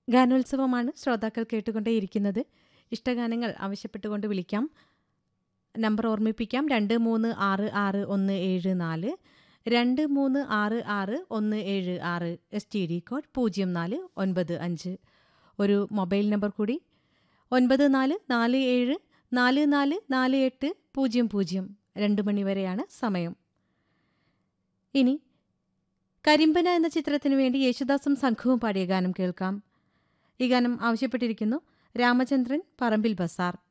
ഗാനോത്സവമാണ് ശ്രോതാക്കൾ കേട്ടുകൊണ്ടേയിരിക്കുന്നത് ഇഷ്ടഗാനങ്ങൾ ആവശ്യപ്പെട്ടുകൊണ്ട് വിളിക്കാം നമ്പർ ഓർമ്മിപ്പിക്കാം രണ്ട് മൂന്ന് ആറ് ആറ് ഒന്ന് ഏഴ് നാല് രണ്ട് മൂന്ന് ആറ് ആറ് ഒന്ന് ഏഴ് ആറ് എസ് ടി ഡി കോഡ് പൂജ്യം നാല് ഒൻപത് അഞ്ച് ഒരു മൊബൈൽ നമ്പർ കൂടി ഒൻപത് നാല് നാല് ഏഴ് നാല് നാല് നാല് എട്ട് പൂജ്യം പൂജ്യം രണ്ട് മണി വരെയാണ് സമയം ഇനി കരിമ്പന എന്ന ചിത്രത്തിനു വേണ്ടി യേശുദാസും സംഘവും പാടിയ ഗാനം കേൾക്കാം ഈ ഗാനം ആവശ്യപ്പെട്ടിരിക്കുന്നു രാമചന്ദ്രൻ പറമ്പിൽ ബസാർ